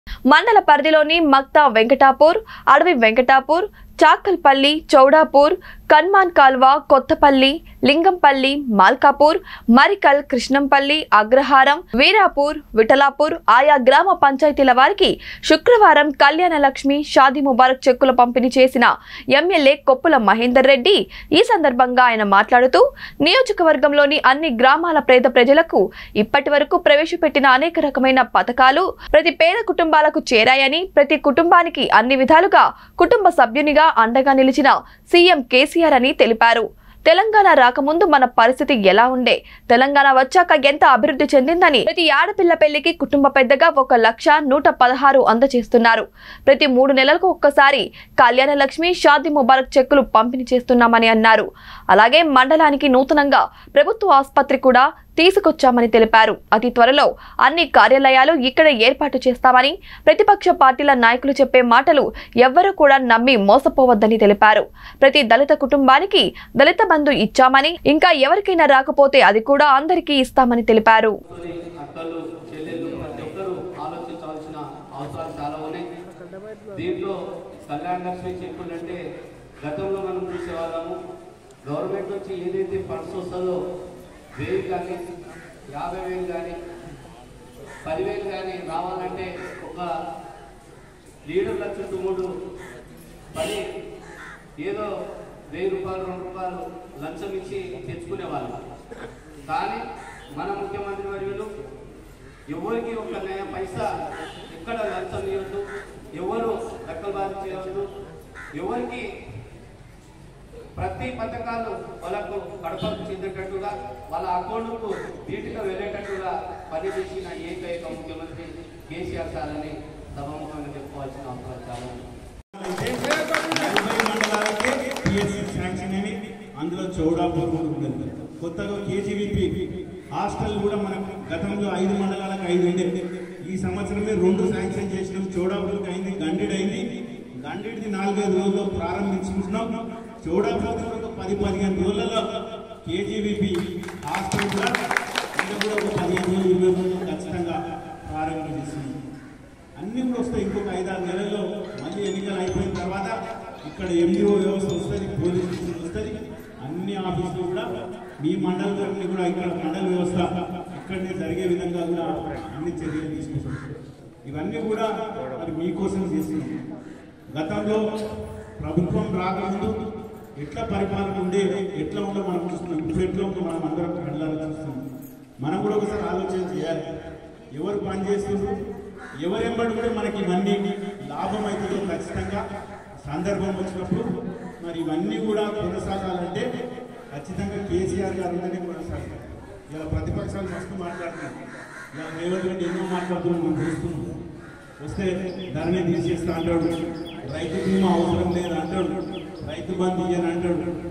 మండల పరిధిలోని మక్తా వెంకటాపూర్ అడవి వెంకటాపూర్ చాకల్పల్లి చౌడాపూర్ కన్మాన్ కాల్వ కొత్తపల్లి లింగంపల్లి మాల్కాపూర్ మరికల్ కృష్ణంపల్లి అగ్రహారం వీరాపూర్ విఠలాపూర్ ఆయా గ్రామ పంచాయతీల వారికి శుక్రవారం కళ్యాణ లక్ష్మి షాదీ ముబారక్ చెక్కుల పంపిణీ చేసిన ఎమ్మెల్యే కొప్పుల మహేందర్ రెడ్డి ఈ సందర్భంగా ఆయన మాట్లాడుతూ నియోజకవర్గంలోని అన్ని గ్రామాల పేద ప్రజలకు ఇప్పటి వరకు ప్రవేశపెట్టిన అనేక రకమైన పథకాలు ప్రతి పేద కుటుంబాలకు చేరాయని ప్రతి కుటుంబానికి అన్ని విధాలుగా కుటుంబ సభ్యునిగా అండగా నిలిచిన సీఎం కేసీఆర్ అని తెలిపారు తెలంగాణ రాకముందు మన పరిస్థితి ఎలా ఉండే తెలంగాణ వచ్చాక ఎంత అభివృద్ధి చెందిందని ప్రతి ఆడపిల్ల పెళ్లికి కుటుంబ పెద్దగా ఒక లక్ష నూట పదహారు అందజేస్తున్నారు ప్రతి మూడు నెలలకు ఒక్కసారి కళ్యాణ లక్ష్మి షాదీ ముబారక్ చెక్కులు పంపిణీ చేస్తున్నామని అన్నారు అలాగే మండలానికి నూతనంగా ప్రభుత్వ ఆసుపత్రి కూడా తీసుకొచ్చామని తెలిపారు అతి త్వరలో అన్ని కార్యాలయాలు ఇక్కడ ఏర్పాటు చేస్తామని ప్రతిపక్ష పార్టీల నాయకులు చెప్పే మాటలు ఎవ్వరూ కూడా నమ్మి మోసపోవద్దని తెలిపారు ప్రతి దళిత కుటుంబానికి దళిత బంధు ఇచ్చామని ఇంకా ఎవరికైనా రాకపోతే అది కూడా అందరికీ ఇస్తామని తెలిపారు తోని అక్కలు చెల్లెళ్ళు ప్రతి ఒక్కరూ ఆలోచించవలసిన అవసరాలు చాలా ఉన్నాయి దీంట్లో కళ్యాణ లక్ష్మి చెక్కులు అంటే గతంలో మనం చూసేవాళ్ళము గవర్నమెంట్ నుంచి ఏదైతే ఫండ్స్ వస్తుందో వెయ్యి కానీ యాభై వేలు కానీ పదివేలు కానీ రావాలంటే ఒక లీడర్ల చుట్టుముడు పడి ఏదో వెయ్యి రూపాయలు రెండు రూపాయలు లంచం ఇచ్చి తెచ్చుకునేవాళ్ళు కానీ మన ముఖ్యమంత్రి వర్యులు ఎవరికి ఒక నయ పైసా ఎక్కడ లంచం ఇవ్వద్దు ఎవరు దక్కలబాజు చేయవద్దు ఎవరికి ప్రతి పథకాలు వాళ్ళకు కడపకు చెందేటట్టుగా వాళ్ళ అకౌంట్కు నీటిగా వెళ్ళేటట్టుగా పనిచేసిన ఏకైక ముఖ్యమంత్రి కేసీఆర్ సార్ అని సభాముఖంగా చెప్పుకోవాల్సిన అవసరం చాలా ఉంది నలభై మండలాలకే పిఎస్సి శాంక్షన్ అని అందులో చౌడాపూర్ కూడా ఉన్నది కొత్తగా కేజీవీపీ హాస్టల్ కూడా మనకు గతంలో ఐదు మండలాలకు ఐదు ఉండే ఈ సంవత్సరమే రెండు శాంక్షన్ చేసినాం చౌడాపూర్కి అయింది గండిడ్ అయింది గండిడ్ది నాలుగైదు రోజుల్లో ప్రారంభించుకుంటున్నాం చౌడాపూర్ కూడా ఒక పది పదిహేను రోజులలో కేజీవీపీ హాస్టల్ కూడా ఇంకా కూడా ఒక పదిహేను రోజులు ఇరవై రోజులు ఖచ్చితంగా ప్రారంభిస్తున్నాం అన్ని కూడా వస్తాయి ఇంకొక ఐదారు నెలల్లో మళ్ళీ ఎన్నికలు అయిపోయిన తర్వాత ఇక్కడ ఎండిఓ వ్యవస్థ వస్తుంది పోలీస్ వ్యవస్థ వస్తుంది అన్ని ఆఫీసులు కూడా మీ మండలంలో కూడా ఇక్కడ మండల వ్యవస్థ ఇక్కడనే జరిగే విధంగా కూడా అన్ని చర్యలు తీసుకుంటాం ఇవన్నీ కూడా మరి మీకోసం చేస్తున్నాం గతంలో ప్రభుత్వం రాకముందు ఎట్లా పరిపాలన ఉండే ఎట్లా ఉందో మనం చూస్తున్నాం ఇప్పుడు ఎట్లా ఉందో మనం అందరం కళ్ళారా చూస్తున్నాం మనం కూడా ఒకసారి ఆలోచన చేయాలి ఎవరు పని చేస్తున్నారు ఎవరెంబడి కూడా మనకి ఇవన్నీ లాభం అవుతుందో ఖచ్చితంగా సందర్భం వచ్చినప్పుడు మరి ఇవన్నీ కూడా కొనసాగాలంటే ఖచ్చితంగా కేసీఆర్ గారు ఉంటేనే కొనసాగాలి ఇలా ప్రతిపక్షాలు మస్తు మాట్లాడుతున్నారు ఇలా రేవంత్ రెడ్డి ఎన్నో మాట్లాడుతున్నాం మనం చూస్తున్నాం వస్తే ధరని తీసేస్తా అంటాడు రైతు బీమా అవసరం లేదు అంటాడు రైతు బంధు ఇయ్యని అంటాడు